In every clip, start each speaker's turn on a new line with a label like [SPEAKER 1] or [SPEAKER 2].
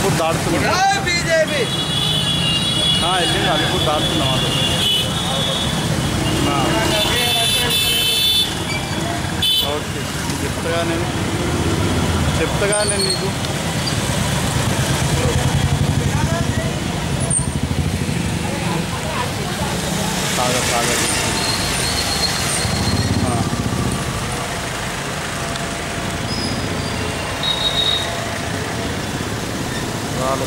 [SPEAKER 1] Alipore దాటుతున్నాం
[SPEAKER 2] BJP
[SPEAKER 1] ఆ, వెళ్ళింది అలీపూర్ దాటుతున్నాం అటు ఆ. ఓకే చెప్తాగా నేను చెప్తాగా నేను నీకు సాగర్ సాగర్ ఆ. రాలు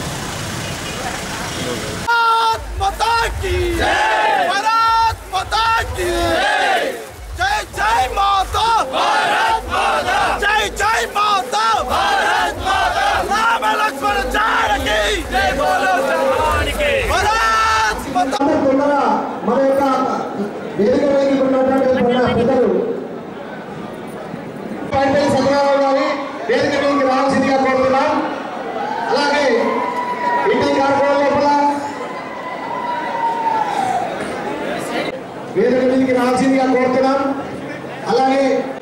[SPEAKER 2] माता की भारत माता की जय जय माता भारत माता जय जय माता भारत माता राम लक्ष्मण जानकी जय बोलो जवान की भारत माता
[SPEAKER 3] తొందరగా మన యొక్క వేదిక వేదిక ఉన్నటువంటి మన పెద్దలు పాయింట్ సత్యనారాయణ గారి వేదిక మీదకి రావాల్సిందిగా కోరుతున్నాం అలాగే ఇంటి కార్యక్రమం లోపల వేదిక మీదకి రావాల్సిందిగా కోరుతున్నాం అలాగే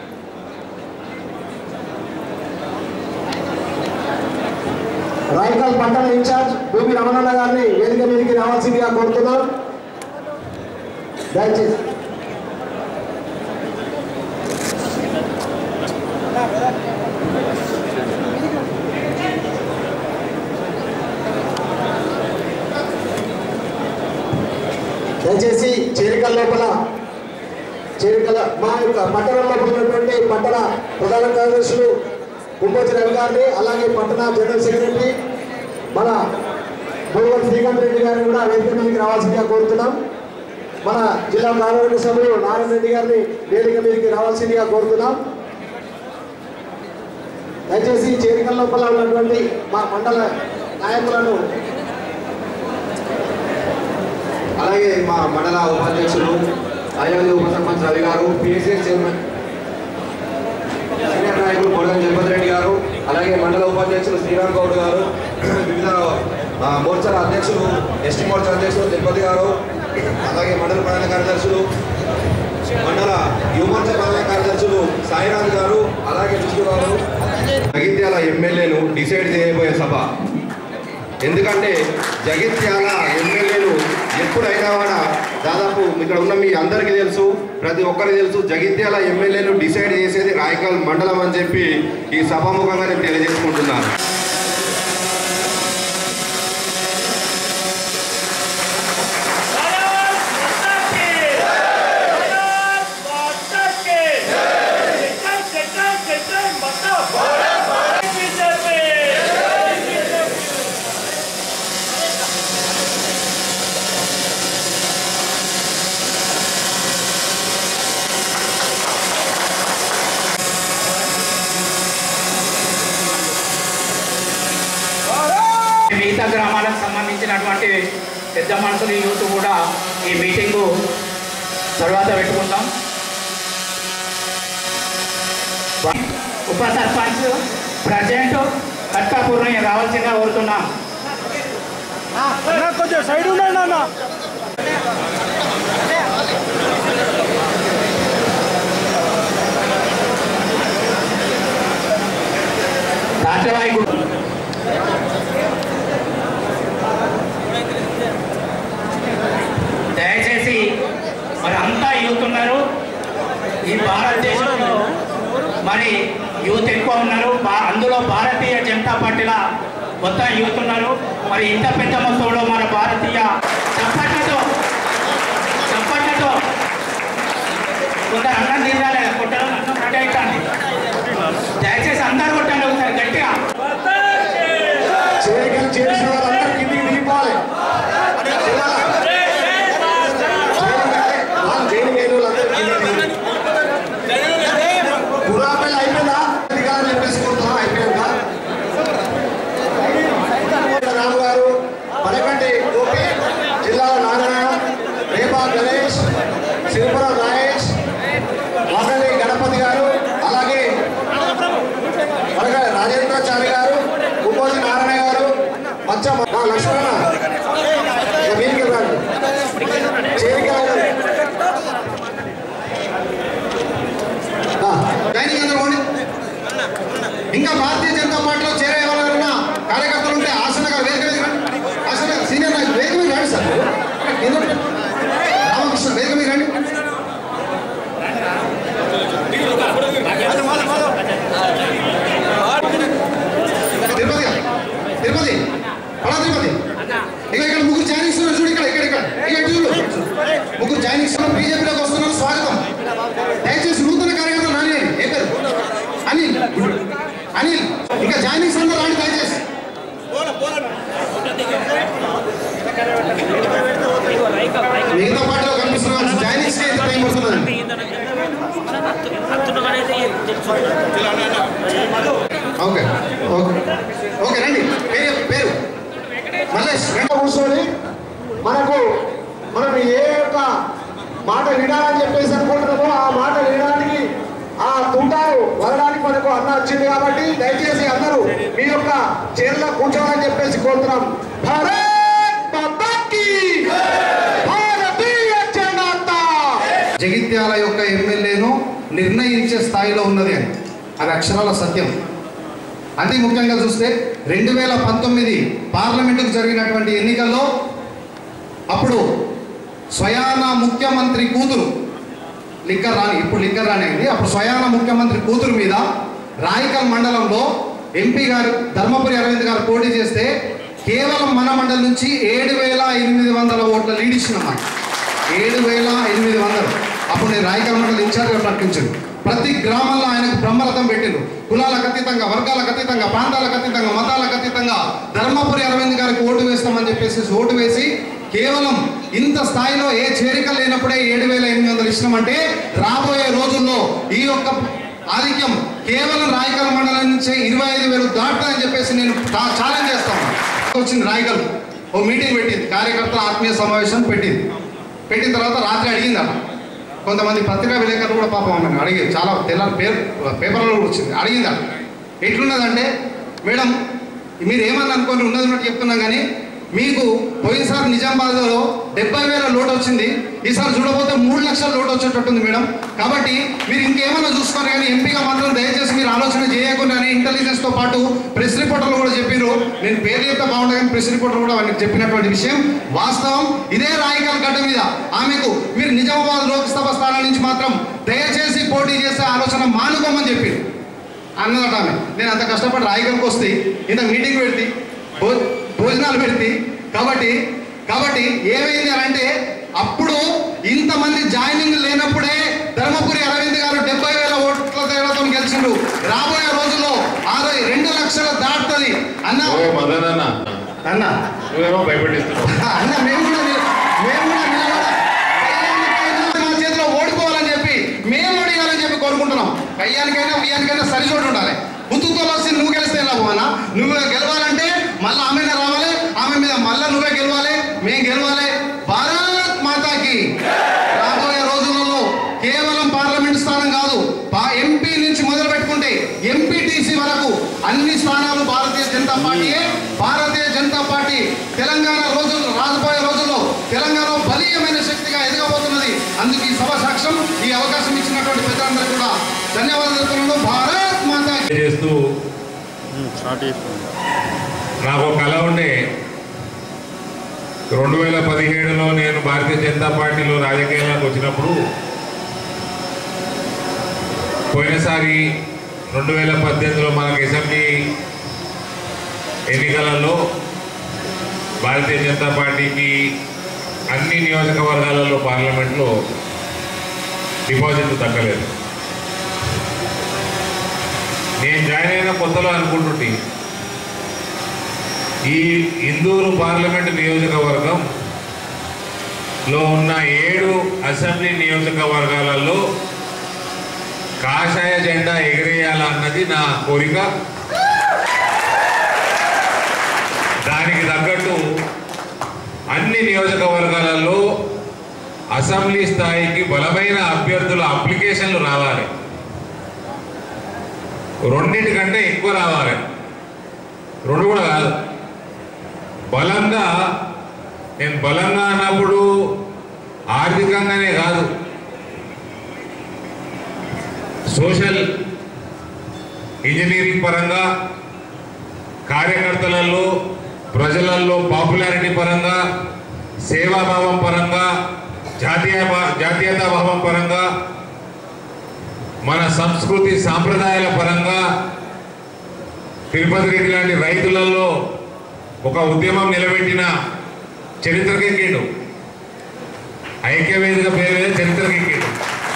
[SPEAKER 3] రాయకల్ పట్టణ ఇన్ఛార్జ్ భూమి రమణన్న గారిని వేదిక మీదకి రావాల్సిందిగా కోరుతున్నాం దయచేసి దయచేసి చేరికల లోపల చేరికల మా యొక్క పట్టణం లోపల ఉన్నటువంటి పట్టణ ప్రధాన కార్యదర్శులు కుంభోజి రవి గారిని అలాగే పట్టణ జనరల్ సెక్రటరీ మన భగవత్ శ్రీకాంత్ రెడ్డి గారిని కూడా వేదిక మీదకి రావాల్సిందిగా కోరుతున్నాం మన జిల్లా కార్యవర్గ సభ్యులు నారాయణ రెడ్డి గారిని వేదిక మీదకి రావాల్సిందిగా కోరుతున్నాం దయచేసి చేరికల లోపల ఉన్నటువంటి మా మండల నాయకులను
[SPEAKER 4] అలాగే మా మండల ఉపాధ్యక్షులు అయోధ్య ఉప సర్పంచ్ రవి గారు పిఎస్ఎస్ చైర్మన్ సీనియర్ నాయకులు బొడగం జగపతి రెడ్డి గారు అలాగే మండల ఉపాధ్యక్షులు శ్రీరామ్ గౌడ్ గారు వివిధ ఆ, మోర్చాల అధ్యక్షులు ఎస్టీ మోర్చా అధ్యక్షులు తిరుపతి గారు అలాగే మండల ప్రధాన కార్యదర్శులు మండల యువమోర్చా ప్రధాన కార్యదర్శులు సాయిరాజ్ గారు అలాగే విష్ణు గారు జగిత్యాల ఎమ్మెల్యేను డిసైడ్ చేయబోయే సభ ఎందుకంటే జగిత్యాల ఎమ్మెల్యేలు ఎప్పుడైనా కూడా దాదాపు ఇక్కడ ఉన్న మీ అందరికీ తెలుసు ప్రతి ఒక్కరికి తెలుసు జగిత్యాల ఎమ్మెల్యేలు డిసైడ్ చేసేది రాయకల్ మండలం అని చెప్పి ఈ సభాముఖంగా నేను తెలియజేసుకుంటున్నాను
[SPEAKER 5] మిగతా గ్రామాలకు సంబంధించినటువంటి పెద్ద మనుషులు యూత్ కూడా ఈ మీటింగు తర్వాత పెట్టుకుంటాం ఉప సర్పంచ్ ప్రజెంట్ కట్కాపూర్ని రావాల్సిందిగా కోరుతున్నాం
[SPEAKER 1] కొంచెం సైడ్ ఉండండి అన్న
[SPEAKER 5] రాష్ట్రవాయి గుడి దయచేసి మరి అంతా యూత్ ఉన్నారు ఈ భారతదేశంలో మరి యూత్ ఎక్కువ ఉన్నారు భా- అందులో భారతీయ జనతా పార్టీల మొత్తం యూత్ ఉన్నారు మరి ఇంత పెద్ద మొత్తంలో మన భారతీయ చప్పట్లతో చప్పట్లతో కొందరు అన్నం తినాలి కొట్టడం అన్నం రెడీ అవుతుంది దయచేసి అందరు కొట్టండి ఒకసారి గట్టిగా
[SPEAKER 3] చేరికలు చేసిన వాళ్ళందరూ కిందికి దిగిపోవాలి జైలుకి వెళ్ళిన వాళ్ళందరూ కిందికి దిగి గులాబీలు అయిపోయిందా అధికారులు చెప్పేసుకుంటున్నాం అయిపోయిందా రాము గారు పలకండి గోపి జిల్లా నారాయణ రేపా గణేష్ శివపురం రాయేష్ వాకలి గణపతి గారు అలాగే అలాగే రాజేంద్రాచారి గారు ఉపోజి నారాయణ గారు మచ్చ మా లక్ష్మణ ఇక మీదికి రండి చేరిక
[SPEAKER 4] డైనింగ్ అందరూ పోండి. ఇంకా భారతీయ జనతా పార్టీలో చేరే ఎవరైనా కార్యకర్తలు ఉంటే ఆసన
[SPEAKER 6] పడా తిరుపతి ఇక ఇక్కడ ముగ్గురు జాయినింగ్స్ ఉన్నారు చూడు ఇక్కడ ఇక్కడ ఇక్కడ ఇక ఇటు చూడు ముగ్గురు జాయినింగ్స్ బీజేపీలోకి వస్తున్నారు స్వాగతం దయచేసి నూతన కార్యకర్త నాని ఏ పేరు అనిల్ అనిల్ ఇంకా జాయినింగ్స్ అందరూ రాండి దయచేసి మిగతా పార్టీలో కనిపిస్తున్న జాయినింగ్స్ ఎంత టైం పడుతుంది ఓకే ఓకే ఓకే రండి పేరు పేరు మల్లేష్ రండి.
[SPEAKER 3] కూర్చొని మనకు మనం ఏ యొక్క మాట వినాలని చెప్పేసి అనుకుంటున్నామో ఆ మాట వినడానికి ఆ తుంటాలు వదలడానికి మనకు అన్న వచ్చింది కాబట్టి దయచేసి అందరూ మీ యొక్క చీరలో కూర్చోవాలని చెప్పేసి కోరుతున్నాం భారత్ మాతాకి భారతీయ జనతా
[SPEAKER 6] జగిత్యాల యొక్క ఎమ్మెల్యేను నిర్ణయించే స్థాయిలో ఉన్నది అని అది అక్షరాల సత్యం అతి ముఖ్యంగా చూస్తే రెండు వేల పంతొమ్మిది పార్లమెంటుకు జరిగినటువంటి ఎన్నికల్లో అప్పుడు స్వయాన ముఖ్యమంత్రి కూతురు లిక్కర్ రాణి ఇప్పుడు లిక్కర్ రాణి అయింది అప్పుడు స్వయాన ముఖ్యమంత్రి కూతురు మీద రాయకల్ మండలంలో ఎంపీ గారు ధర్మపురి అరవింద్ గారు పోటీ చేస్తే కేవలం మన మండలం నుంచి ఏడు వేల ఎనిమిది వందల ఓట్ల లీడ్ ఇచ్చినమాట ఏడు వేల ఎనిమిది వందలు అప్పుడు నేను రాయకల్ మండలం ఇన్ఛార్జ్గా ప్రకటించాను ప్రతి గ్రామంలో ఆయనకు బ్రహ్మరథం పెట్టిండు కులాలకు అతీతంగా వర్గాలకు అతీతంగా ప్రాంతాలకు అతీతంగా మతాలకు అతీతంగా ధర్మపురి అరవింద్ గారికి ఓటు వేస్తామని చెప్పేసి ఓటు వేసి కేవలం ఇంత స్థాయిలో ఏ చేరిక లేనప్పుడే ఏడు వేల ఎనిమిది వందలు ఇచ్చినామంటే రాబోయే రోజుల్లో ఈ యొక్క ఆధిక్యం కేవలం రాయకల్ మండలం నుంచే ఇరవై ఐదు వేలు దాటుతుందని చెప్పేసి నేను ఛాలెంజ్ చేస్తాను వచ్చింది రాయకల్ ఓ మీటింగ్ పెట్టింది కార్యకర్తల ఆత్మీయ సమావేశం పెట్టింది పెట్టిన తర్వాత రాత్రి అడిగింది అన్న కొంతమంది పత్రికా విలేకరులు కూడా పాపం ఆమెను అడిగారు చాలా తెల్లారి పేరు పేపర్లో కూడా వచ్చింది అడిగింది అన్న ఎట్లున్నదంటే మేడం మీరు ఏమని అనుకోని ఉన్నది ఉన్నట్టు చెప్తున్నాం కానీ మీకు పోయినసారి నిజామాబాద్లో డెబ్బై వేల లోటు వచ్చింది ఈసారి చూడబోతే మూడు లక్షల లోటు వచ్చేటట్టుంది మేడం కాబట్టి మీరు ఇంకేమైనా చూసుకోరు కానీ ఎంపీగా మాత్రం దయచేసి మీరు ఆలోచన చేయకుండా అని ఇంటెలిజెన్స్తో పాటు ప్రెస్ రిపోర్టర్లు కూడా చెప్పారు నేను పేరు చెప్తే బాగుంటుంది కానీ ప్రెస్ రిపోర్టర్ కూడా వాళ్ళకి చెప్పినటువంటి విషయం వాస్తవం ఇదే రాయకల్ గడ్డ మీద ఆమెకు మీరు నిజామాబాద్ లోక్సభ స్థానం నుంచి మాత్రం దయచేసి పోటీ చేసే ఆలోచన మానుకోమని చెప్పింది అన్నదట ఆమె నేను అంత కష్టపడి రాయగలికి వస్తే ఇంత మీటింగ్ పెడితే భో భోజనాలు పెడితే కాబట్టి కాబట్టి ఏమైంది అని అంటే అప్పుడు ఇంతమంది జాయినింగ్ లేనప్పుడే ధర్మపురి అరవింద్ గారు డెబ్బై వేల ఓట్ల తేడాతో గెలిచిండు రాబోయే రోజుల్లో ఆరు రెండు లక్షల దాటుతుంది అన్న
[SPEAKER 7] ఓ మదనన్న
[SPEAKER 6] అన్న
[SPEAKER 7] నువ్వేమో భయపెట్టిస్తున్నావు
[SPEAKER 6] అన్న మేము కూడా నిల- మేము కూడా నిలబడ కయ్యానికైనా మా చేతిలో ఓడిపోవాలని చెప్పి మేము ఓడియాలని చెప్పి కోరుకుంటున్నాం కయ్యానికైనా ఉయ్యానికైనా సరిచోటు ఉండాలి గుర్తుతో వచ్చి నువ్వు గెలిస్తే లాభం అన్న నువ్వు గెలవాలంటే మళ్ళీ ఆమెనే రావాలి ఆమె మీద మళ్ళీ నువ్వే గెలవాలి మేము గెలవాలి భారత్ మాతాకి రాబోయే రోజులలో కేవలం పార్లమెంట్ స్థానం కాదు ఎంపీ నుంచి మొదలు పెట్టుకుంటే ఎంపీటీసీ వరకు అన్ని స్థానాలు భారతీయ జనతా పార్టీయే భారతీయ జనతా పార్టీ తెలంగాణ రోజుల్లో రాబోయే రోజుల్లో తెలంగాణ బలీయమైన శక్తిగా ఎదగబోతున్నది అందుకు ఈ సభ సాక్ష్యం ఈ అవకాశం ఇచ్చినటువంటి పెద్దలందరూ కూడా ధన్యవాదాలు తెలుపుతున్నాను భారత్ మాతా
[SPEAKER 7] చేస్తూ
[SPEAKER 1] స్టార్ట్ చేస్తాను
[SPEAKER 7] నాకు ఒక కళ ఉండే రెండు వేల పదిహేడులో నేను భారతీయ జనతా పార్టీలో రాజకీయాలకు వచ్చినప్పుడు పోయినసారి రెండు వేల పద్దెనిమిదిలో మనకు అసెంబ్లీ ఎన్నికలలో భారతీయ జనతా పార్టీకి అన్ని నియోజకవర్గాలలో పార్లమెంట్లో డిపాజిట్లు తగ్గలేదు నేను జాయిన్ అయిన కొత్తలో అనుకుంటుంటే ఈ ఇందూరు పార్లమెంట్ నియోజకవర్గం లో ఉన్న ఏడు అసెంబ్లీ నియోజకవర్గాలలో కాషాయ జెండా ఎగిరేయాలన్నది నా కోరిక దానికి తగ్గట్టు అన్ని నియోజకవర్గాలలో అసెంబ్లీ స్థాయికి బలమైన అభ్యర్థుల అప్లికేషన్లు రావాలి రెండింటికంటే ఎక్కువ రావాలి రెండు కూడా కాదు బలంగా నేను బలంగా అన్నప్పుడు ఆర్థికంగానే కాదు సోషల్ ఇంజనీరింగ్ పరంగా కార్యకర్తలలో ప్రజలలో పాపులారిటీ పరంగా సేవాభావం పరంగా జాతీయ జాతీయతా భావం పరంగా మన సంస్కృతి సాంప్రదాయాల పరంగా తిరుపతి రెడ్డి లాంటి రైతులలో ఒక ఉద్యమం నిలబెట్టిన చరిత్రకెక్కిండు ఐక్యవేదిక పేరు మీద చరిత్రకెక్కిండు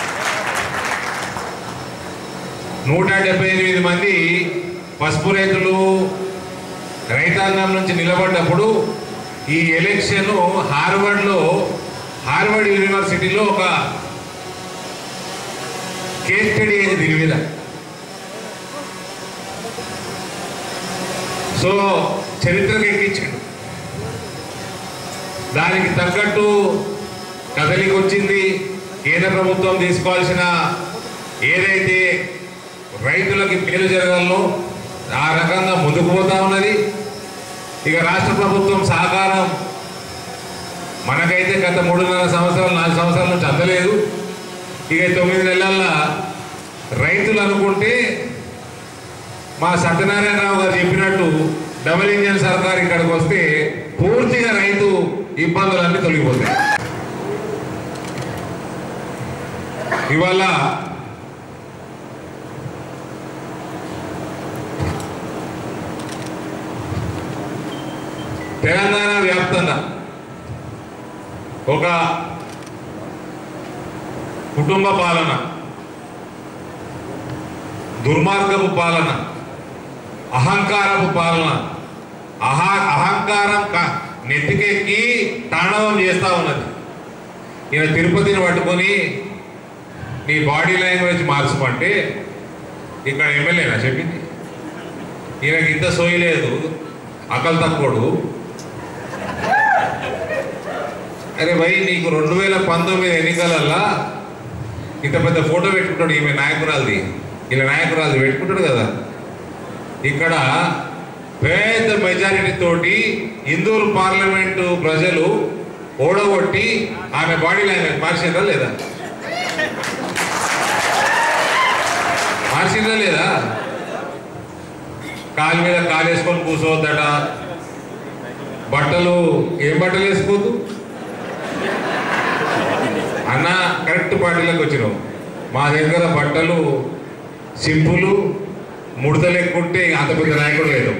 [SPEAKER 7] నూట డెబ్బై ఎనిమిది మంది పసుపు రైతులు రైతాంగం నుంచి నిలబడ్డప్పుడు ఈ ఎలక్షన్ హార్వర్డ్లో హార్వర్డ్ యూనివర్సిటీలో ఒక కేస్ స్టడీ అయింది దీని మీద సో చరిత్రకు ఎక్కించాడు దానికి తగ్గట్టు కదలికి వచ్చింది కేంద్ర ప్రభుత్వం తీసుకోవాల్సిన ఏదైతే రైతులకి మేలు జరగాలో ఆ రకంగా ముందుకు పోతా ఉన్నది ఇక రాష్ట్ర ప్రభుత్వం సహకారం మనకైతే గత మూడున్నర సంవత్సరాలు నాలుగు సంవత్సరాల నుంచి అందలేదు ఇక తొమ్మిది నెలల్లో రైతులు అనుకుంటే మా సత్యనారాయణరావు గారు చెప్పినట్టు డబుల్ ఇంజన్ సర్కార్ ఇక్కడికి వస్తే పూర్తిగా రైతు ఇబ్బందులన్నీ తొలగిపోతాయి ఇవాళ తెలంగాణ వ్యాప్తంగా ఒక కుటుంబ పాలన దుర్మార్గపు పాలన అహంకారపు పాలన అహా అహంకారం క- నెత్తికెక్కి తాండవం చేస్తా ఉన్నది ఈయన తిరుపతిని పట్టుకొని నీ బాడీ లాంగ్వేజ్ మార్చమంటే ఇక్కడ ఎమ్మెల్యేనా చెప్పింది ఈయనకి ఇంత సోయి లేదు అకల్ తక్కువడు అరే భయ్ నీకు రెండు వేల పంతొమ్మిది ఎన్నికలల్లా ఇంత పెద్ద ఫోటో పెట్టుకుంటాడు ఈమె నాయకురాలది ఇలా నాయకురాలది పెట్టుకుంటాడు కదా ఇక్కడ పెద్ద మెజారిటీ తోటి ఇందూరు పార్లమెంటు ప్రజలు ఓడగొట్టి ఆమె బాడీ లాంగ్వేజ్ మార్చిందా లేదా మార్చిందా లేదా కాలు మీద కాలు వేసుకొని కూర్చోవద్దట బట్టలు ఏం బట్టలు వేసుకోవద్దు అన్న కరెక్ట్ పార్టీలకు వచ్చినావు మా దగ్గర బట్టలు సింపుల్ ముడతలు ఎక్కుంటే అంత పెద్ద నాయకుడు లేదు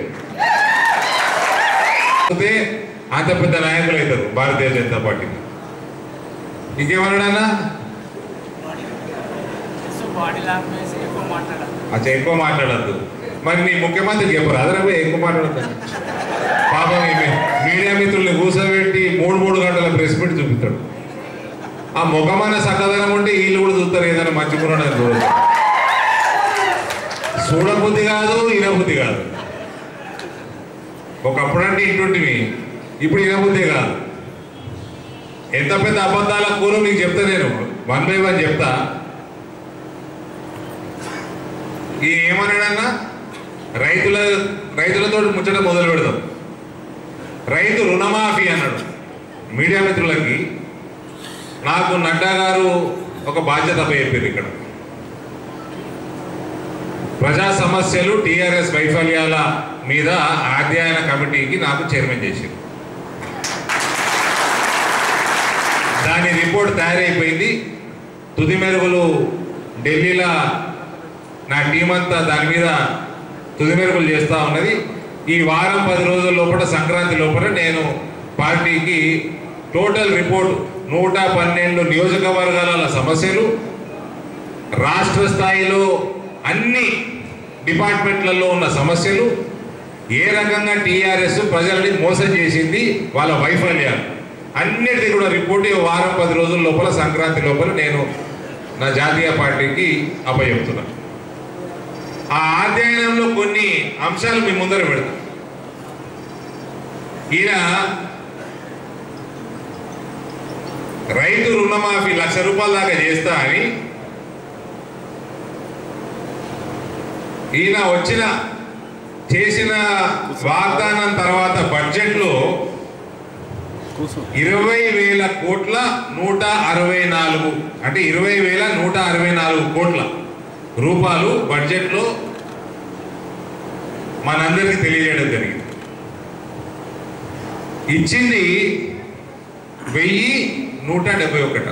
[SPEAKER 7] కాకపోతే అంత పెద్ద నాయకులు అవుతారు భారతీయ జనతా పార్టీకి ఇంకేమన్నాడన్నా
[SPEAKER 8] బాడీ లాంగ్వేజ్ ఎక్కువ మాట్లాడాలి
[SPEAKER 7] అచ్చా ఎక్కువ మాట్లాడద్దు మరి నీ ముఖ్యమంత్రి చెప్పరు అదనపై ఎక్కువ మాట్లాడద్దు పాపం ఈమె మీడియా మిత్రుల్ని కూర్చోబెట్టి మూడు మూడు గంటల ప్రెస్ మీట్ చూపిస్తాడు ఆ ముఖమైన సకదనం ఉంటే వీళ్ళు కూడా చూస్తారు ఏదైనా మంచి కురాడని చూడదు చూడబుద్ధి కాదు ఇనబుద్ధి కాదు ఒకప్పుడు అంటే ఇంటుంటివి ఇప్పుడు ఇనబుద్ధి కాదు ఎంత పెద్ద అబద్ధాల కూర మీకు చెప్తా నేను వన్ బై వన్ చెప్తా ఈ ఏమన్నాడన్నా రైతుల రైతులతో ముచ్చట మొదలు పెడదాం రైతు రుణమాఫీ అన్నాడు మీడియా మిత్రులకి నాకు నడ్డా గారు ఒక బాధ్యత చెప్పారు ఇక్కడ ప్రజా సమస్యలు టిఆర్ఎస్ వైఫల్యాల మీద అధ్యయన కమిటీకి నాకు చైర్మన్ చేసింది దాని రిపోర్ట్ తయారైపోయింది తుది మెరుగులు ఢిల్లీలో నా టీం అంతా దాని మీద తుది మెరుగులు చేస్తూ ఉన్నది ఈ వారం పది రోజుల లోపల సంక్రాంతి లోపల నేను పార్టీకి టోటల్ రిపోర్ట్ నూట పన్నెండు నియోజకవర్గాల సమస్యలు రాష్ట్ర స్థాయిలో అన్ని డిపార్ట్మెంట్లలో ఉన్న సమస్యలు ఏ రకంగా టీఆర్ఎస్ ప్రజల్ని మోసం చేసింది వాళ్ళ వైఫల్యాలు అన్నిటిది కూడా రిపోర్ట్ ఈ వారం పది రోజుల లోపల సంక్రాంతి లోపల నేను నా జాతీయ పార్టీకి అప్పచెప్తున్నాను ఆ అధ్యయనంలో కొన్ని అంశాలు మీ ముందర పెడతాం ఈయన రైతు రుణమాఫీ లక్ష రూపాయల దాకా చేస్తా అని ఈయన వచ్చిన చేసిన వాగ్దానం తర్వాత బడ్జెట్లో
[SPEAKER 1] కూర్చో
[SPEAKER 7] ఇరవై వేల కోట్ల నూట అరవై నాలుగు అంటే ఇరవై వేల నూట అరవై నాలుగు కోట్ల రూపాయలు బడ్జెట్లో మనందరికీ తెలియజేయడం జరిగింది ఇచ్చింది వెయ్యి నూట డెబ్బై ఒకట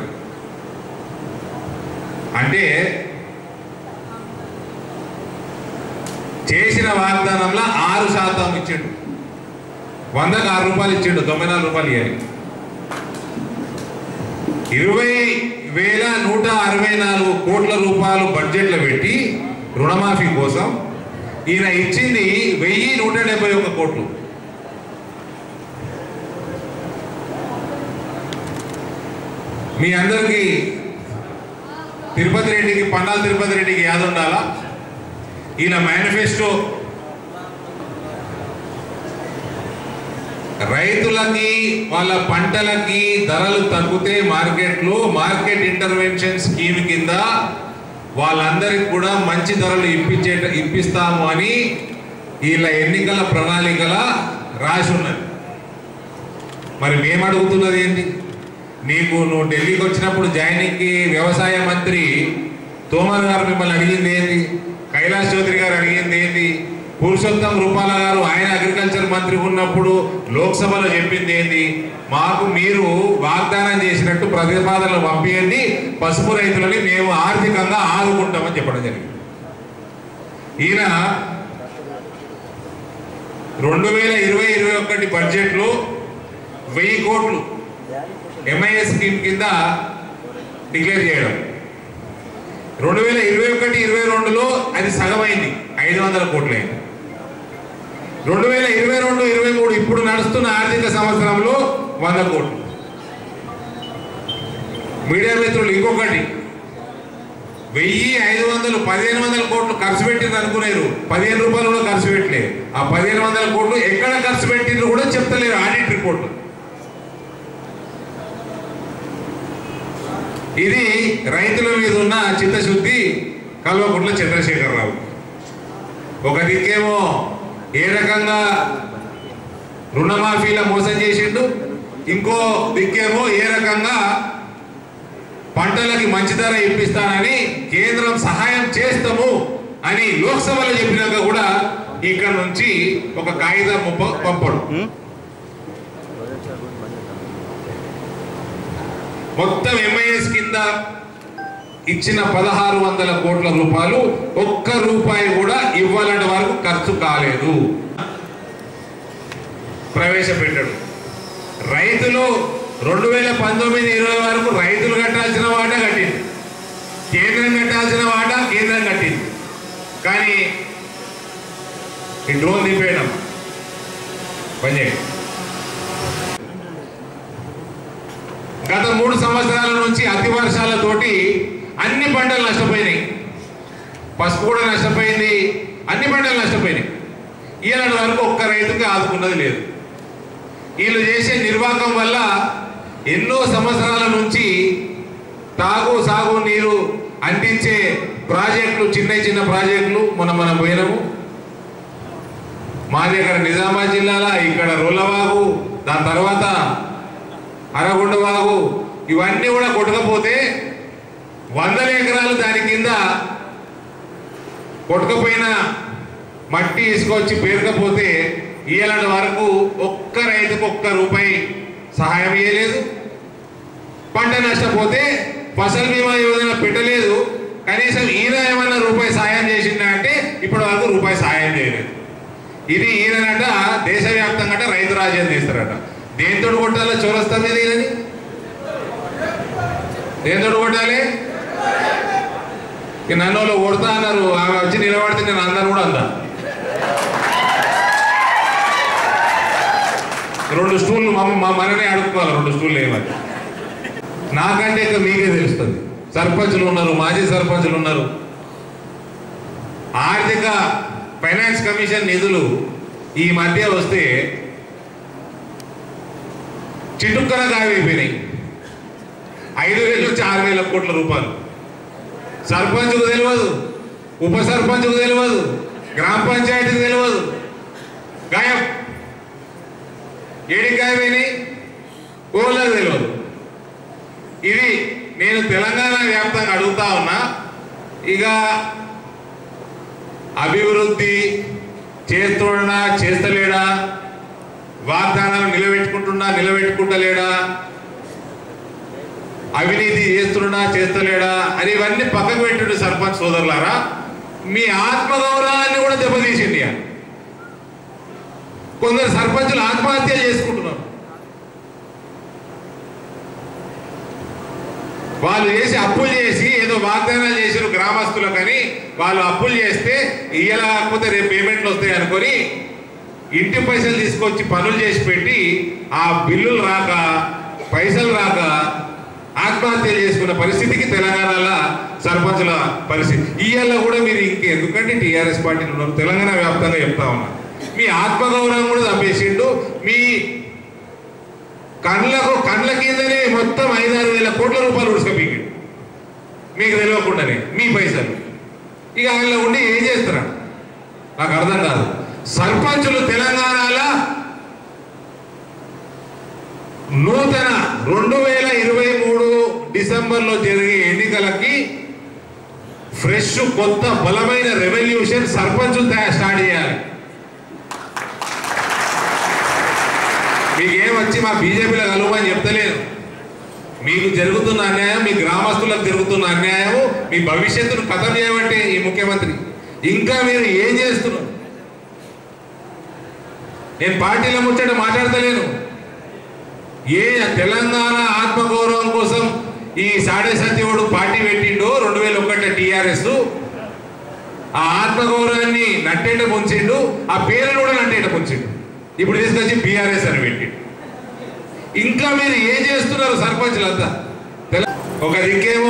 [SPEAKER 7] అంటే చేసిన వాగ్దానంలో ఆరు శాతం ఇచ్చిండు వందకు ఆరు రూపాయలు ఇచ్చిండు తొంభై నాలుగు రూపాయలు ఇవ్వాలి ఇరవై వేల నూట అరవై నాలుగు కోట్ల రూపాయలు బడ్జెట్లో పెట్టి రుణమాఫీ కోసం ఈయన ఇచ్చింది వెయ్యి నూట డెబ్బై ఒక్క కోట్లు మీ అందరికీ తిరుపతి రెడ్డికి పన్నాల తిరుపతి రెడ్డికి యాద ఉండాలా ఈయన మేనిఫెస్టో రైతులకి వాళ్ళ పంటలకి ధరలు తగ్గితే మార్కెట్లో మార్కెట్ ఇంటర్వెన్షన్ స్కీమ్ కింద వాళ్ళందరికి కూడా మంచి ధరలు ఇప్పించే ఇప్పిస్తాము అని వీళ్ళ ఎన్నికల ప్రణాళికల రాసి ఉన్నది మరి మేము అడుగుతున్నది ఏంటి నీకు నువ్వు ఢిల్లీకి వచ్చినప్పుడు జాయినింగ్కి వ్యవసాయ మంత్రి తోమర్ గారు మిమ్మల్ని అడిగింది ఏంటి కైలాస్ చౌదరి గారు అడిగింది ఏంటి పురుషోత్తం రూపాల గారు ఆయన అగ్రికల్చర్ మంత్రి ఉన్నప్పుడు లోక్సభలో చెప్పింది ఏంటి మాకు మీరు వాగ్దానం చేసినట్టు ప్రతిపాదనలు పంపించండి పసుపు రైతులని మేము ఆర్థికంగా ఆదుకుంటామని చెప్పడం జరిగింది ఈయన రెండు వేల ఇరవై ఇరవై ఒకటి బడ్జెట్లో వెయ్యి కోట్లు ఎంఐఎస్ స్కీమ్ కింద డిక్లేర్ చేయడం రెండు వేల ఇరవై ఒకటి ఇరవై రెండులో అది సగమైంది ఐదు వందల కోట్లైంది రెండు వేల ఇరవై రెండు ఇరవై మూడు ఇప్పుడు నడుస్తున్న ఆర్థిక సంవత్సరంలో వంద కోట్లు మీడియా మిత్రులు ఇంకొకటి వెయ్యి ఐదు వందలు పదిహేను వందల కోట్లు ఖర్చు పెట్టింది అనుకునేరు పదిహేను రూపాయలు కూడా ఖర్చు పెట్టలేదు ఆ పదిహేను వందల కోట్లు ఎక్కడ ఖర్చు పెట్టిండ్రు కూడా చెప్తలేరు ఆడిట్ రిపోర్ట్ ఇది రైతుల మీద ఉన్న చిత్తశుద్ధి కల్వకుంట్ల చంద్రశేఖరరావు ఒక దిక్కేమో ఏ రకంగా రుణమాఫీల మోసం చేసిండు ఇంకో దిక్కేమో ఏ రకంగా పంటలకి మంచి ధర ఇప్పిస్తానని కేంద్రం సహాయం చేస్తాము అని లోక్సభలో చెప్పినాక కూడా ఇక్కడ నుంచి ఒక కాగితం పంప- పంపడు మొత్తం ఎంఐఎస్ కింద ఇచ్చిన పదహారు వందల కోట్ల రూపాయలు ఒక్క రూపాయి కూడా ఇవ్వాలంటే వరకు ఖర్చు కాలేదు ప్రవేశపెట్టాడు రైతులు రెండు వేల పంతొమ్మిది ఇరవై వరకు రైతులు కట్టాల్సిన వాటా కట్టింది కేంద్రం కట్టాల్సిన వాటా కేంద్రం కట్టింది కానీ ఈ డ్రోన్ దింపేయడం పనిచేయండి గత మూడు సంవత్సరాల నుంచి అతి వర్షాలతోటి అన్ని పంటలు నష్టపోయినాయి పసుపు కూడా నష్టపోయింది అన్ని పంటలు నష్టపోయినాయి ఈనాడు వరకు ఒక్క రైతుకి ఆదుకున్నది లేదు వీళ్ళు చేసే నిర్వాహకం వల్ల ఎన్నో సంవత్సరాల నుంచి తాగు సాగు నీరు అందించే ప్రాజెక్టులు చిన్న చిన్న ప్రాజెక్టులు మొన్న మనం పోయినాము మాది ఇక్కడ నిజామాబాద్ జిల్లాలో ఇక్కడ రోలవాగు దాని తర్వాత అరగుండవాగు ఇవన్నీ కూడా కొట్టకపోతే వందల ఎకరాలు దాని కింద కొట్టకపోయిన మట్టి తీసుకొచ్చి పేరుకపోతే ఇయ్యాలంటి వరకు ఒక్క రైతుకు ఒక్క రూపాయి సహాయం ఇవ్వలేదు పంట నష్టపోతే ఫసల్ బీమా యోజన పెట్టలేదు కనీసం ఈయన ఏమన్నా రూపాయి సాయం చేసిందా అంటే ఇప్పటి వరకు రూపాయి సాయం చేయలేదు ఇది ఈయనట దేశవ్యాప్తంగా రైతు రాజ్యం చేస్తారట దేంతో కొట్టాలో చౌరస్తా మీద ఈయనని దేంతో కొట్టాలి ఈ నన్ను వాళ్ళు కొడతా అన్నారు ఆమె వచ్చి నిలబడితే నేను అందరు కూడా అందా రెండు స్టూళ్ళు మా మా మననే అడుక్కోవాలి రెండు స్టూళ్ళు ఏమని నాకంటే ఇక మీకే తెలుస్తుంది సర్పంచులు ఉన్నారు మాజీ సర్పంచులు ఉన్నారు ఆర్థిక ఫైనాన్స్ కమిషన్ నిధులు ఈ మధ్య వస్తే చిటుక్కన గాయమైపోయినాయి ఐదు వేల నుంచి ఆరు వేల కోట్ల రూపాయలు సర్పంచ్కు తెలియదు ఉప సర్పంచ్కు తెలియదు గ్రామ పంచాయతీకి తెలియదు గాయం ఏడికి గాయమైనాయి ఊళ్ళకి తెలియదు ఇది నేను తెలంగాణ వ్యాప్తంగా అడుగుతా ఉన్నా ఇక అభివృద్ధి చేస్తున్నా చేస్తలేడా వాగ్దానాలు నిలబెట్టుకుంటున్నా నిలబెట్టుకుంటలేడా అవినీతి చేస్తున్నా చేస్తలేడా అని ఇవన్నీ పక్కకు పెట్టండి సర్పంచ్ సోదరులారా మీ ఆత్మగౌరవాన్ని కూడా దెబ్బతీసింది ఆయన. కొందరు సర్పంచులు ఆత్మహత్య చేసుకుంటున్నారు వాళ్ళు చేసి అప్పులు చేసి ఏదో వాగ్దానాలు చేసిన గ్రామస్తులకని వాళ్ళు అప్పులు చేస్తే ఇయ్యాల కాకపోతే రేపు పేమెంట్లు వస్తాయి అనుకొని ఇంటి పైసలు తీసుకొచ్చి పనులు చేసి పెట్టి ఆ బిల్లులు రాక పైసలు రాక ఆత్మహత్య చేసుకున్న పరిస్థితికి తెలంగాణలో సర్పంచుల పరిస్థితి ఇవాళ కూడా మీరు ఇంకెందుకంటే టీఆర్ఎస్ పార్టీలు ఉన్నారు తెలంగాణ వ్యాప్తంగా చెప్తా ఉన్నా మీ ఆత్మగౌరవం కూడా తప్పేసిండు మీ కండ్లకు కండ్ల కిందనే మొత్తం ఐదారు వేల కోట్ల రూపాయలు ఉడుచుకపోయింది మీకు తెలియకుండానే మీ పైసలు ఇక ఆయన ఉండి ఏం చేస్తారా నాకు అర్థం కాదు సర్పంచులు తెలంగాణలో నూతన రెండు వేల ఇరవై మూడు డిసెంబర్లో జరిగే ఎన్నికలకి ఫ్రెష్ కొత్త బలమైన రెవల్యూషన్ సర్పంచులు తయా- స్టార్ట్ చేయాలి మీకేం వచ్చి మా బీజేపీలో కలవమని చెప్తలేను మీకు జరుగుతున్న అన్యాయం మీ గ్రామస్తులకు జరుగుతున్న అన్యాయం మీ భవిష్యత్తును కథం చేయమంటే ఈ ముఖ్యమంత్రి ఇంకా మీరు ఏం చేస్తున్నారు నేను పార్టీల ముచ్చట మాట్లాడతలేను ఏ తెలంగాణ ఆత్మగౌరవం కోసం ఈ సాడే సత్యవుడు పార్టీ పెట్టిండో రెండు వేల ఒకటి టీఆర్ఎస్ ఆ ఆత్మగౌరవాన్ని నట్టేట ముంచిండు ఆ పేరును కూడా నట్టేట ముంచిండు ఇప్పుడు తీసుకొచ్చి బీఆర్ఎస్ అని పెట్టిండు ఇంకా మీరు ఏం చేస్తున్నారు సర్పంచులంతా తెల- ఒక దిక్కేమో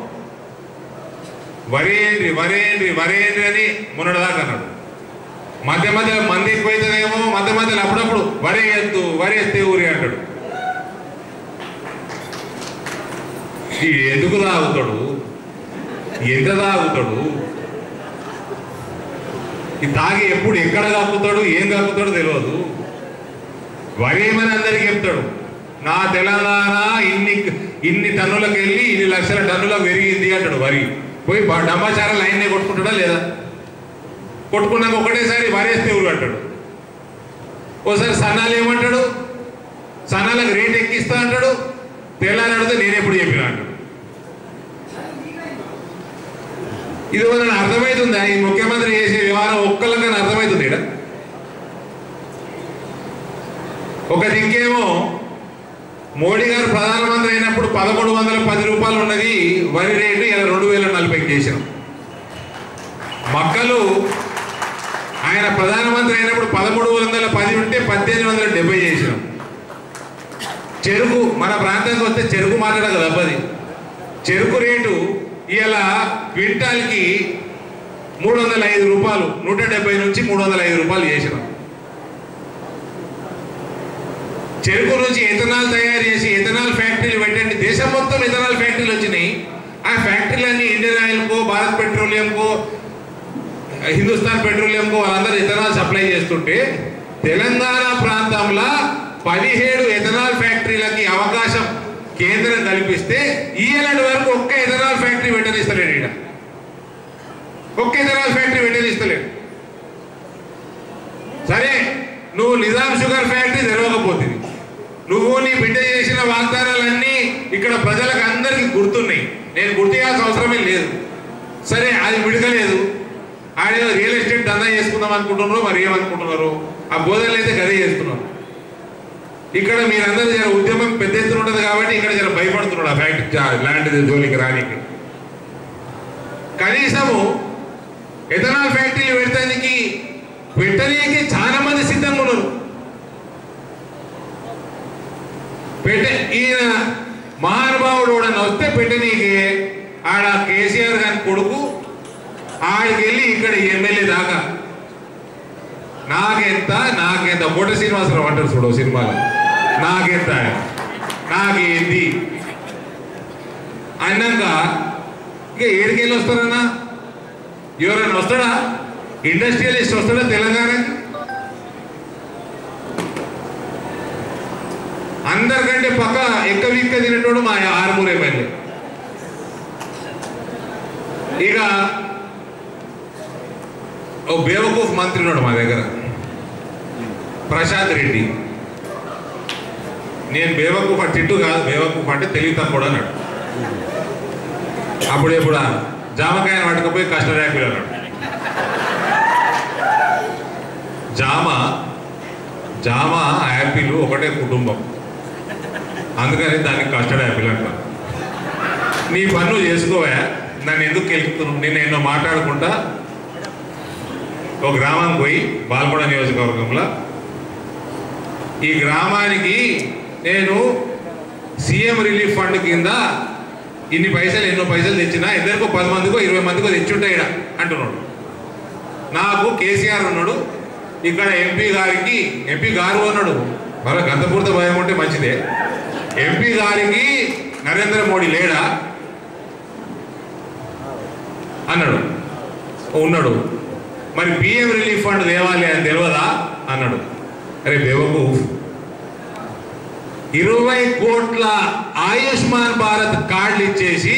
[SPEAKER 7] వరేంద్రి వరేంద్రి వరేంద్రి అని మొన్నటిదాకా అన్నాడు మధ్య మధ్యలో మంది ఎక్కువైతేనేమో మధ్య మధ్యలో అప్పుడప్పుడు వరే ఎత్తు వరేస్తే ఊరి అంటాడు ఈ ఎందుకు తాగుతాడు ఎంత తాగుతాడు ఈ తాగి ఎప్పుడు ఎక్కడ కక్కుతాడు ఏం కక్కుతాడో తెలియదు వరేమని అందరికి చెప్తాడు నా తెలంగాణ ఇన్ని ఇన్ని టన్నులకు వెళ్ళి ఇన్ని లక్షల టన్నులకు పెరిగింది అంటాడు వరి పోయి బ- డబ్బాచార లైన్నే కొట్టుకుంటాడా లేదా కొట్టుకున్నాక ఒకటేసారి వరేస్తే ఊరు అంటాడు ఓసారి సన్నాలు ఏమంటాడు సన్నాలకు రేట్ ఎక్కిస్తా అంటాడు తెల్లారి అడిగితే నేను ఎప్పుడు చెప్పినా అంటాడు ఇది మనకు అర్థమవుతుందా ఈ ముఖ్యమంత్రి చేసే వ్యవహారం ఒక్కళ్ళకన్నా అర్థమవుతుంది ఇక్కడ ఒక దిక్కేమో మోడీ గారు ప్రధానమంత్రి అయినప్పుడు పదకొండు వందల పది రూపాయలు ఉన్నది వరి రేటు ఇలా రెండు వేల నలభైకి చేసినాం మక్కలు ఆయన ప్రధానమంత్రి అయినప్పుడు పదమూడు వందల పది ఉంటే పద్దెనిమిది వందల డెబ్బై చేసినాం చెరుకు మన ప్రాంతానికి వస్తే చెరుకు మాట్లాడక తప్పది చెరుకు రేటు ఇలా క్వింటాల్కి మూడు వందల ఐదు రూపాయలు నూట డెబ్బై నుంచి మూడు వందల ఐదు రూపాయలు చేసినాం చెరుకు నుంచి ఎథనాల్ తయారు చేసి ఎథనాల్ ఫ్యాక్టరీలు పెట్టండి దేశం మొత్తం ఎథనాల్ ఫ్యాక్టరీలు వచ్చినాయి ఆ ఫ్యాక్టరీలన్నీ ఇండియన్ ఆయిల్కో భారత్ పెట్రోలియంకో హిందుస్థాన్ పెట్రోలియంకో వాళ్ళందరూ ఎథనాల్ సప్లై చేస్తుంటే తెలంగాణ ప్రాంతంలో పదిహేడు ఎథనాల్ ఫ్యాక్టరీలకి అవకాశం కేంద్రం కల్పిస్తే ఈఎలాంటి వరకు ఒక్క ఎథనాల్ ఫ్యాక్టరీ పెట్టనిస్తలేడు ఈడ ఒక్క ఎథనాల్ ఫ్యాక్టరీ పెట్టనిస్తలేడు సరే నువ్వు నిజాం షుగర్ ఫ్యాక్టరీ తెరవకపోతుంది నువ్వు నీ బిడ్డ చేసిన వాగ్దానాలన్నీ ఇక్కడ ప్రజలకు అందరికీ గుర్తున్నాయి నేను గుర్తు చేయాల్సిన అవసరమే లేదు సరే అది విడకలేదు ఆడేదో రియల్ ఎస్టేట్ దందా చేసుకుందాం అనుకుంటున్నారు మరి ఏమనుకుంటున్నారు ఆ బోధనలు అయితే గదే చేస్తున్నారు ఇక్కడ మీరందరూ జర ఉద్యమం పెద్ద ఎత్తున ఉంటుంది కాబట్టి ఇక్కడ జర భయపడుతున్నాడు ఆ ఫ్యాక్టరీ ల్యాండ్ జోలికి రానికి కనీసము ఎథనాల్ ఫ్యాక్టరీలు పెడతానికి పెట్టనీకి చాలా మంది సిద్ధంగా ఉన్నారు పెట్టే ఈయన మహానుభావుడు ఎవడన్నా వస్తే పెట్టనీకి ఆడ కేసీఆర్ గారి కొడుకు ఆడికి వెళ్ళి ఇక్కడ ఎమ్మెల్యే దాకా నాకెంత నాకెంత బొట్ట శ్రీనివాసరావు అంటారు చూడు సినిమాలో నాకెంత నాకేంది అన్నాక ఇక ఏడికెళ్ళి వస్తారన్నా ఎవరైనా వస్తాడా ఇండస్ట్రియలిస్ట్ వస్తాడా తెలంగాణకి అందరికంటే పక్క ఎక్క విక్క తినేటోడు మా ఆరుమూరు ఎమ్మెల్యే ఇక ఓ బేవకూఫ్ మంత్రి ఉన్నాడు మా దగ్గర ప్రశాంత్ రెడ్డి నేను బేవకూఫ్ అంటే తిట్టు కాదు బేవకూఫ్ అంటే తెలివి తక్కువ అన్నాడు అప్పుడు ఎప్పుడు జామకాయను పట్టుకపోయి కష్టరేకులు అన్నాడు జామ జామ యాపిల్ ఒకటే కుటుంబం అందుకని దాన్ని కస్టర్డ్ యాపిల్ అంటారు నీ పన్ను చేసుకోవా నన్ను ఎందుకు గెలుపుతున్నావు నేను ఎన్నో మాట్లాడుకుంటా ఒక గ్రామానికి పోయి బాల్కొండ నియోజకవర్గంలో ఈ గ్రామానికి నేను సీఎం రిలీఫ్ ఫండ్ కింద ఇన్ని పైసలు ఎన్నో పైసలు తెచ్చినా ఇద్దరికో పది మందికో ఇరవై మందికో తెచ్చుంటాయి ఈడ అంటున్నాడు నాకు కేసీఆర్ ఉన్నాడు ఇక్కడ ఎంపీ గారికి ఎంపీ గారు అన్నాడు మరో గంతపూర్త భయం ఉంటే మంచిదే ఎంపీ గారికి నరేంద్ర మోడీ లేడా అన్నాడు ఉన్నాడు మరి పిఎం రిలీఫ్ ఫండ్ తేవాలి అని తెలియదా అన్నాడు అరే బేవకు ఇరవై కోట్ల ఆయుష్మాన్ భారత్ కార్డులు ఇచ్చేసి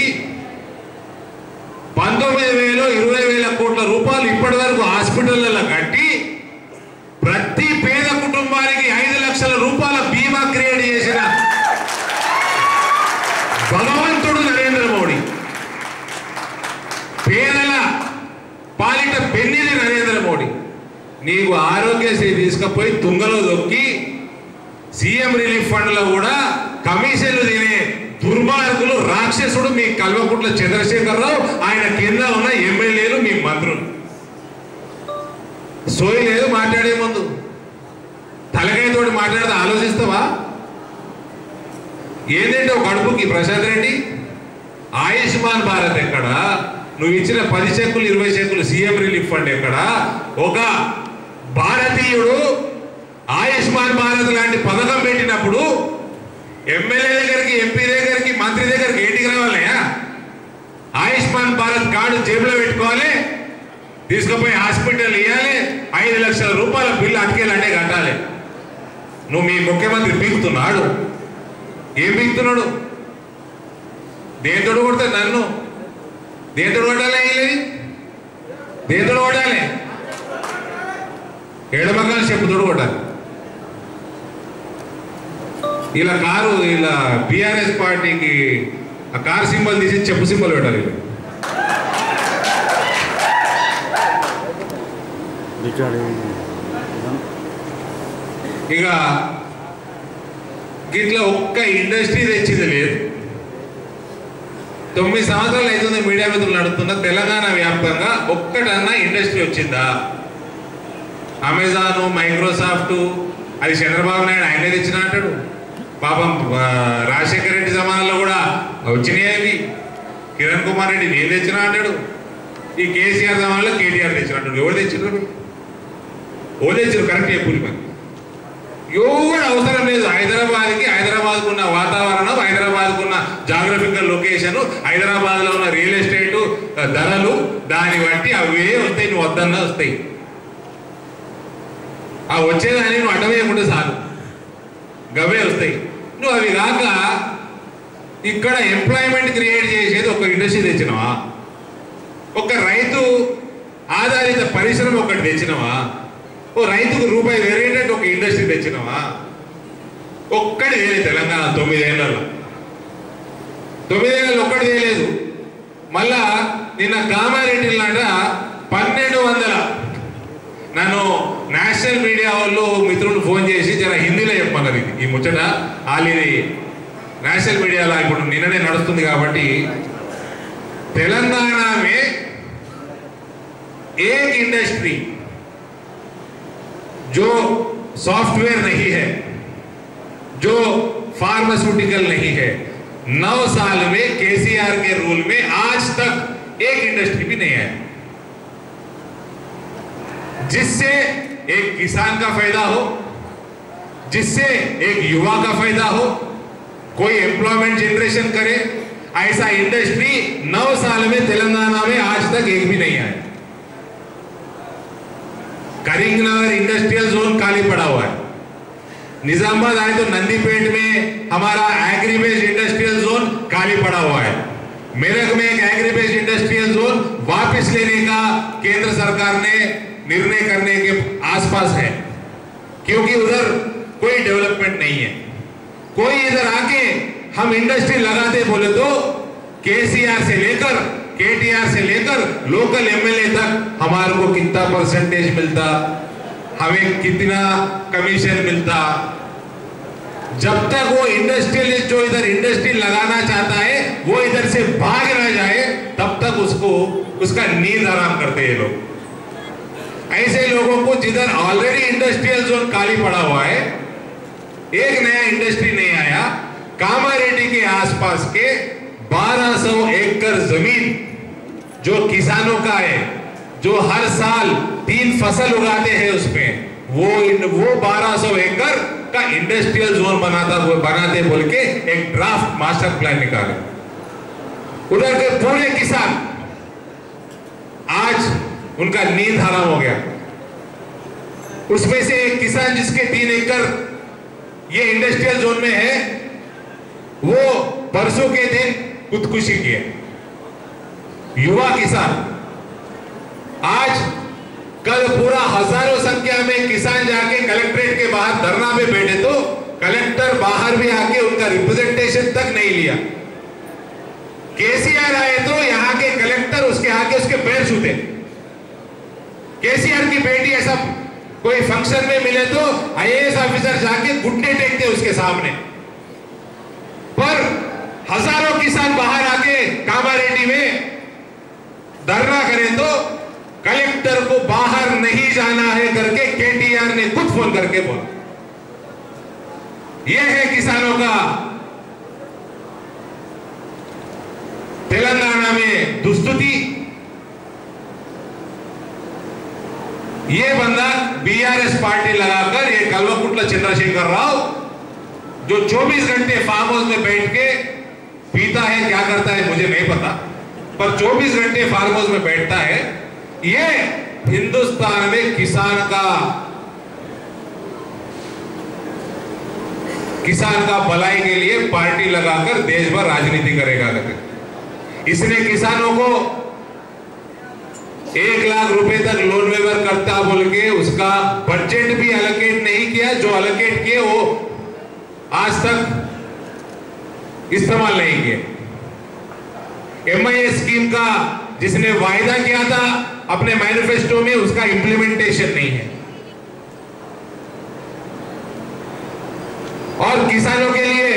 [SPEAKER 7] పంతొమ్మిది వేలు ఇరవై వేల కోట్ల రూపాయలు ఇప్పటి వరకు హాస్పిటల్లో కట్టి ప్రతి పేద కుటుంబానికి ఐదు లక్షల రూపాయల బీమా క్రియేట్ చేసిన భగవంతుడు నరేంద్ర మోడీ పేదల పాలిట పెన్నిది నరేంద్ర మోడీ నీకు ఆరోగ్యశ్రీ తీసుకుపోయి తుంగలో దొక్కి సీఎం రిలీఫ్ ఫండ్ లో కూడా కమిషన్లు తినే దుర్మార్గులు రాక్షసుడు మీ కల్వకుంట్ల చంద్రశేఖరరావు ఆయన కింద ఉన్న ఎమ్మెల్యేలు మీ మంత్రులు సోయి లేదు మాట్లాడే ముందు తలకాయతోటి మాట్లాడితే ఆలోచిస్తావా ఏంటంటే ఒక కడుపుకి ప్రశాంత్ రెడ్డి ఆయుష్మాన్ భారత్ ఎక్కడ నువ్వు ఇచ్చిన పది చెక్కులు ఇరవై చెక్కులు సీఎం రిలీఫ్ ఫండ్ ఎక్కడ ఒక భారతీయుడు ఆయుష్మాన్ భారత్ లాంటి పథకం పెట్టినప్పుడు ఎమ్మెల్యే దగ్గరికి ఎంపీ దగ్గరికి మంత్రి దగ్గరికి ఏంటికి రావాలయ్యా ఆయుష్మాన్ భారత్ కార్డు జేబులో పెట్టుకోవాలి తీసుకుపోయి హాస్పిటల్ ఇవ్వాలి ఐదు లక్షల రూపాయల బిల్లు అతికేలంటే కట్టాలి నువ్వు మీ ముఖ్యమంత్రి పీకుతున్నాడు ఏం పీకుతున్నాడు దేంతోడు కొడితే నన్ను దేంతోడు కొట్టాలి వీళ్ళని దేంతోడు కొట్టాలి ఎడమకాలు చెప్పుతోడు కొట్టాలి ఇలా కారు ఇలా బీఆర్ఎస్ పార్టీకి ఆ కార్ సింబల్ తీసి చెప్పు సింబల్ పెట్టాలి వీళ్ళు. ఇక ఇట్లా ఒక్క ఇండస్ట్రీ తెచ్చింది లేదు తొమ్మిది సంవత్సరాలు అవుతుంది మీడియా మిత్రులు నడుతున్న తెలంగాణ వ్యాప్తంగా ఒక్కటన్నా ఇండస్ట్రీ వచ్చిందా అమెజాన్ మైక్రోసాఫ్ట్ అది చంద్రబాబు నాయుడు ఆయనే తెచ్చిన అంటాడు పాపం ఆ, రాజశేఖర రెడ్డి జమానాలో కూడా వచ్చినాయి అవి కిరణ్ కుమార్ రెడ్డి నేను తెచ్చిన అంటాడు ఈ కేసీఆర్ జమానాలో కేటీఆర్ తెచ్చిన అంటాడు ఎవరు తెచ్చినారు ఎవరు తెచ్చారు కరెక్ట్ చెప్పు మరి ఎవరు అవసరం లేదు హైదరాబాద్కి హైదరాబాద్కు ఉన్న వాతావరణం హైదరాబాద్కు ఉన్న జాగ్రఫికల్ లొకేషన్ హైదరాబాద్లో ఉన్న రియల్ ఎస్టేట్ ధరలు దాన్ని బట్టి అవే వస్తాయి నువ్వు వద్దన్నా వస్తాయి ఆ వచ్చేదాన్ని నువ్వు అడ్డవేయకుండా చాలు గవే వస్తాయి నువ్వు అవి కాక ఇక్కడ ఎంప్లాయ్మెంట్ క్రియేట్ చేసేది ఒక ఇండస్ట్రీ తెచ్చినవా ఒక రైతు ఆధారిత పరిశ్రమ ఒకటి తెచ్చినవా ఓ రైతుకు రూపాయి వేరేటట్టు ఒక ఇండస్ట్రీ తెచ్చినవా ఒక్కటి వేరే తెలంగాణ తొమ్మిదేళ్లలో తొమ్మిదేళ్ళు ఒక్కటి వేయలేదు మళ్ళా నిన్న కామారెడ్డి నాట పన్నెండు వందల నన్ను నేషనల్ మీడియా వాళ్ళు మిత్రులు ఫోన్ చేసి జర హిందీలో చెప్పమన్నారు ఇది ఈ ముచ్చట వాళ్ళది నేషనల్ మీడియాలో ఇప్పుడు నిన్ననే నడుస్తుంది కాబట్టి తెలంగాణ మే एक इंडस्ट्री जो सॉफ्टवेयर नहीं है जो फार्मास्यूटिकल नहीं है नौ साल में केसीआर के रूल में आज तक एक इंडस्ट्री भी नहीं है जिससे एक किसान का फायदा हो जिससे एक युवा का फायदा हो कोई एम्प्लॉयमेंट जनरेशन करे ऐसा इंडस्ट्री नौ साल में तेलंगाना में आज तक एक भी नहीं आया करीमनगर इंडस्ट्रियल जोन खाली पड़ा हुआ है निजामाबाद आए तो नंदीपेट में हमारा एग्री बेस्ड इंडस्ट्रियल जोन खाली पड़ा हुआ है मेरठ में एक एग्री बेस्ड इंडस्ट्रियल जोन वापस लेने का केंद्र सरकार ने निर्णय करने के आसपास है क्योंकि उधर कोई डेवलपमेंट नहीं है कोई इधर आके हम इंडस्ट्री लगाते बोले तो केसीआर से लेकर केटीआर से लेकर लोकल एमएलए तक हमारे को कितना परसेंटेज मिलता हमें कितना कमीशन मिलता जब तक वो इंडस्ट्रियलिस्ट जो इधर इंडस्ट्री लगाना चाहता है वो इधर से भाग ना जाए तब तक उसको उसका नींद आराम करते हैं लोग ऐसे लोगों को जिधर ऑलरेडी इंडस्ट्रियल जोन खाली पड़ा हुआ है एक नया इंडस्ट्री नहीं आया कामारेड्डी के आसपास के 1200 एकड़ जमीन जो किसानों का है जो हर साल तीन फसल उगाते हैं उसमें वो इन वो 1200 एकड़ का इंडस्ट्रियल जोन बनाता हुआ बनाते बोल के एक ड्राफ्ट मास्टर प्लान निकाले उधर के पूरे किसान आज उनका नींद हराम हो गया उसमें से एक किसान जिसके तीन एकड़ ये इंडस्ट्रियल जोन में है वो परसों के दिन खुदकुशी किए युवा किसान आज कल पूरा हजारों संख्या में किसान जाके कलेक्ट्रेट के बाहर धरना में बैठे तो कलेक्टर बाहर भी आके उनका रिप्रेजेंटेशन तक नहीं लिया केसीआर आए तो यहाँ के कलेक्टर उसके आके उसके पैर छूते केसीआर की बेटी ऐसा कोई फंक्शन में मिले तो आईएएस ऑफिसर जाके घुटने टेकते उसके सामने पर हजारों किसान बाहर आके कामारेड्डी में धरना करें तो कलेक्टर को बाहर नहीं जाना है करके केटीआर ने खुद फोन करके बोला यह है किसानों का तेलंगाना में दुस्तुति ये बंदा बीआरएस पार्टी लगाकर ये कल्वकुट्ला चंद्रशेखर राव जो 24 घंटे फार्म हाउस में बैठ के पीता है क्या करता है मुझे नहीं पता पर 24 घंटे फार्म हाउस में बैठता है ये हिंदुस्तान में किसान का किसान का भलाई के लिए पार्टी लगाकर देश भर राजनीति करेगा करके इसने किसानों को एक लाख रुपए तक लोन वेवर करता बोल के उसका बजट भी अलोकेट नहीं किया जो अलोकेट किए वो आज तक इस्तेमाल नहीं किए एमआईए स्कीम का जिसने वायदा किया था अपने मैनिफेस्टो में उसका इंप्लीमेंटेशन नहीं है और किसानों के लिए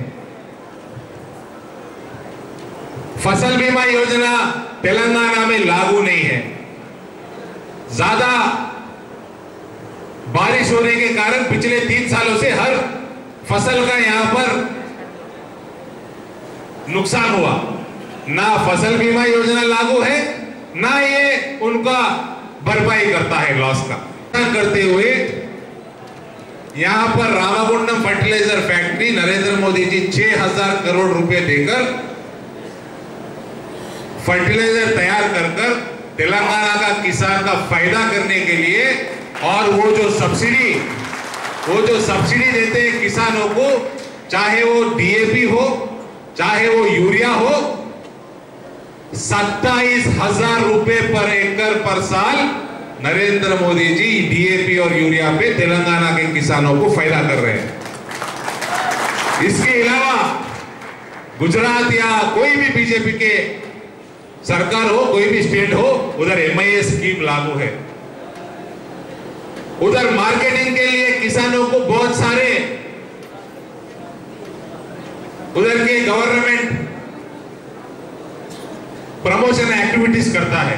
[SPEAKER 7] फसल बीमा योजना तेलंगाना में लागू नहीं है ज्यादा बारिश होने के कारण पिछले तीन सालों से हर फसल का यहां पर नुकसान हुआ ना फसल बीमा योजना लागू है ना ये उनका भरपाई करता है लॉस का करते हुए यहां पर रामागुंडम फर्टिलाइजर फैक्ट्री नरेंद्र मोदी जी 6000 करोड़ रुपए देकर फर्टिलाइजर तैयार कर कर तेलंगाना का किसान का फायदा करने के लिए और वो जो सब्सिडी वो जो सब्सिडी देते हैं किसानों को चाहे वो डीएपी हो चाहे वो यूरिया हो सत्ताईस हजार रुपए पर एकड़ पर साल नरेंद्र मोदी जी डीएपी और यूरिया पे तेलंगाना के किसानों को फायदा कर रहे हैं इसके अलावा गुजरात या कोई भी बीजेपी के सरकार हो कोई भी स्टेट हो उधर एमआईए स्कीम लागू है उधर मार्केटिंग के लिए किसानों को बहुत सारे उधर के गवर्नमेंट प्रमोशन एक्टिविटीज करता है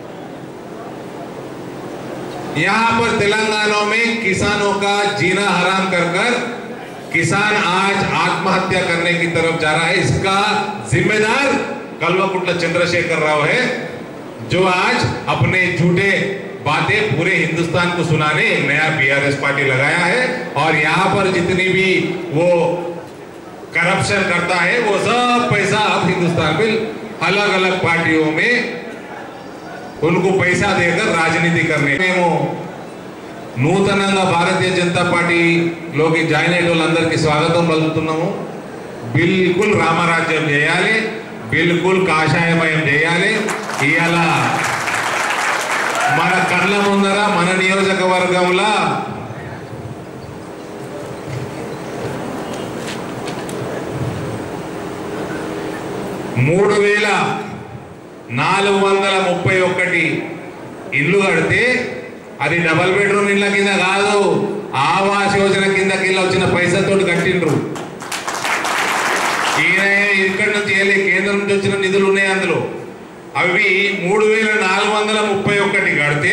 [SPEAKER 7] यहां पर तेलंगाना में किसानों का जीना हराम कर कर किसान आज आत्महत्या करने की तरफ जा रहा है इसका जिम्मेदार कल्वकुट्ला चंद्रशेखर राव है जो आज अपने झूठे बातें पूरे हिंदुस्तान को सुनाने एक नया बीआरएस पार्टी लगाया है और यहाँ पर जितनी भी वो करप्शन करता है वो सब पैसा अब हिंदुस्तान में अलग अलग पार्टियों में उनको पैसा देकर రాజనీతి करने మేము నూతనంగా భారతీయ జనతా పార్టీలోకి జాయిన్ అయ్యే వాళ్ళందరికీ స్వాగతం పలుకుతున్నాము బిల్కుల్ రామరాజ్యం చేయాలి బిల్కుల్ కాషాయమయం చేయాలి ఇవాళ మన కళ్ళ ముందర మన నియోజకవర్గంలో మూడు వేల నాలుగు వందల ముప్పై ఒకటి ఇల్లు కడితే అది డబల్ బెడ్రూమ్ ఇళ్ళ కింద కాదు ఆవాస్ యోజన కింద కింద వచ్చిన పైసలతో కట్టిండ్రు ఈయన ఇక్కడి నుంచి వెళ్ళి కేంద్రం నుంచి వచ్చిన నిధులు ఉన్నాయి అందులో అవి మూడు వేల నాలుగు వందల ముప్పై ఒకటి కడితే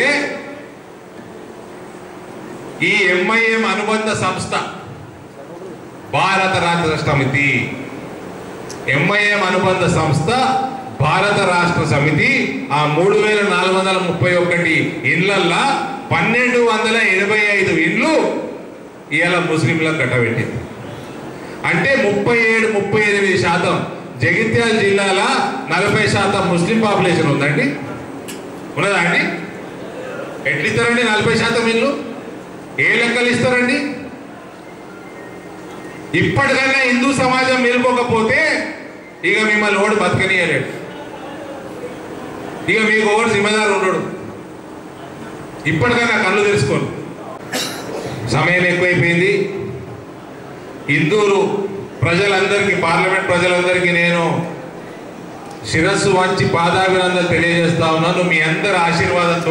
[SPEAKER 7] ఈ ఎంఐఎం అనుబంధ సంస్థ భారత రాష్ట్ర సమితి ఎంఐఎం అనుబంధ సంస్థ భారత రాష్ట్ర సమితి ఆ మూడు వేల నాలుగు వందల ముప్పై ఒకటి ఇండ్లల్లా పన్నెండు వందల ఎనభై ఐదు ఇండ్లు ఇవాళ ముస్లింలకు కట్టబెట్టింది అంటే ముప్పై ఏడు ముప్పై ఎనిమిది శాతం జగిత్యాల జిల్లాల నలభై శాతం ముస్లిం పాపులేషన్ ఉందండి ఉన్నదా అండి ఎట్లా ఇస్తారండి నలభై శాతం ఇల్లు ఏ లెక్కలు ఇస్తారండి ఇప్పటికైనా హిందూ సమాజం మేల్కోకపోతే ఇక మిమ్మల్ని ఓడు బతకనీయలేడు ఇక మీకు ఓడు జిమ్మదారు ఉండడు ఇప్పటికైనా కళ్ళు తెలుసుకోండి సమయం ఎక్కువైపోయింది ఇందూరు ప్రజలందరికీ పార్లమెంట్ ప్రజలందరికీ నేను శిరస్సు వంచి పాదాభినందనలు తెలియజేస్తా ఉన్నాను మీ అందరి ఆశీర్వాదంతో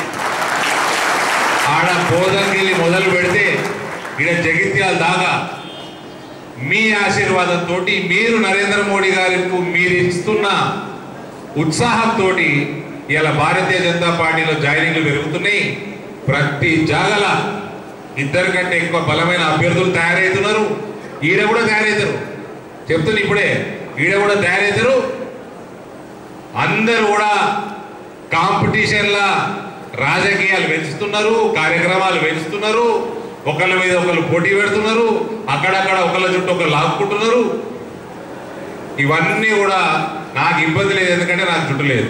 [SPEAKER 7] ఆడ బోధంగిలి మొదలు పెడితే ఇక్కడ జగిత్యాల దాకా మీ ఆశీర్వాదంతో మీరు నరేంద్ర మోడీ గారికి మీరు ఇస్తున్న ఉత్సాహంతో ఇలా భారతీయ జనతా పార్టీలో జాయినింగ్లు పెరుగుతున్నాయి ప్రతి జాగల ఇద్దరి కంటే ఎక్కువ బలమైన అభ్యర్థులు తయారవుతున్నారు ఈడ కూడా తయారవుతారు చెప్తున్నా ఇప్పుడే ఈడ కూడా తయారవుతారు అందరూ కూడా కాంపిటీషన్లా రాజకీయాలు పెంచుతున్నారు కార్యక్రమాలు పెంచుతున్నారు ఒకళ్ళ మీద ఒకళ్ళు పోటీ పెడుతున్నారు అక్కడక్కడ ఒకళ్ళ చుట్టూ ఒకళ్ళు లాక్కుంటున్నారు ఇవన్నీ కూడా నాకు ఇబ్బంది లేదు ఎందుకంటే నాకు చుట్టూ లేదు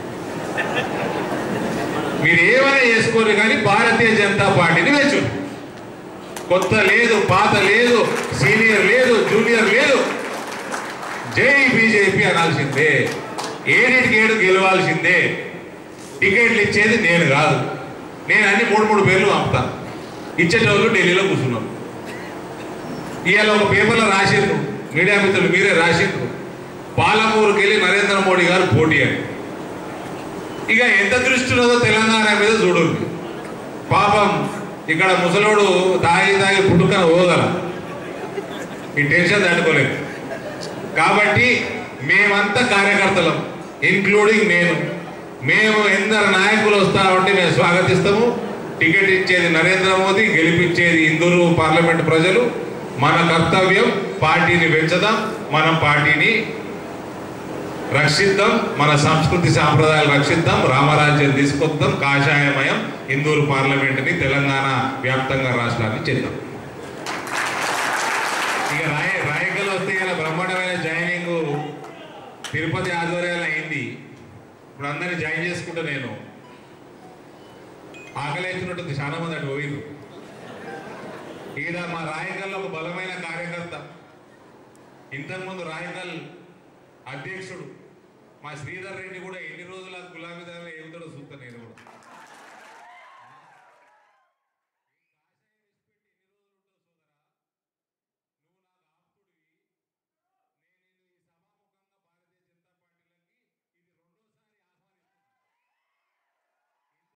[SPEAKER 7] మీరు ఏమైనా చేసుకోరు కానీ భారతీయ జనతా పార్టీని వెచ్చు కొత్త లేదు పాత లేదు సీనియర్ లేదు జూనియర్ లేదు జై బీజేపీ అనాల్సిందే ఏడింటికి ఏడు గెలవాల్సిందే టికెట్లు ఇచ్చేది నేను కాదు నేను అన్ని మూడు మూడు పేర్లు పంపుతాను ఇచ్చేటోళ్ళు ఢిల్లీలో కూర్చున్నాం ఇవాళ ఒక పేపర్లో రాసిండ్రు మీడియా మిత్రులు మీరే రాసిండ్రు పాలమూరుకి వెళ్ళి నరేంద్ర మోడీ గారు పోటీ అని ఇక ఎంత దృష్టి ఉన్నదో తెలంగాణ మీద చూడండి పాపం ఇక్కడ ముసలోడు తాగి తాగి పుట్టుకన పోగల ఈ టెన్షన్ తట్టుకోలేదు కాబట్టి మేమంతా కార్యకర్తలం ఇన్క్లూడింగ్ నేను మేము ఎందరు నాయకులు వస్తామంటే మేము స్వాగతిస్తాము టికెట్ ఇచ్చేది నరేంద్ర మోదీ గెలిపించేది ఇందూరు పార్లమెంట్ ప్రజలు మన కర్తవ్యం పార్టీని పెంచదాం మనం పార్టీని రక్షిద్దాం మన సంస్కృతి సాంప్రదాయాలు రక్షిద్దాం రామరాజ్యం తీసుకొద్దాం కాషాయమయం ఇందూరు పార్లమెంటుని తెలంగాణ వ్యాప్తంగా రాష్ట్రాన్ని చేద్దాం ఇక రాయ రాయకల్ వస్తే ఇలా బ్రహ్మాండమైన జాయినింగ్ తిరుపతి ఆధ్వర్యాలు అయింది ఇప్పుడు అందరిని జాయిన్ చేసుకుంటా నేను ఆకలి అవుతున్నట్టుంది చాలా మంది అటు పోయిరు ఈడ మా రాయకల్లో ఒక బలమైన కార్యకర్త ఇంతకుముందు రాయకల్ అధ్యక్షుడు మా శ్రీధర్ రెడ్డి కూడా ఎన్ని రోజుల గులాబీ దానిలో ఏముతాడో చూస్తాను నేను కూడా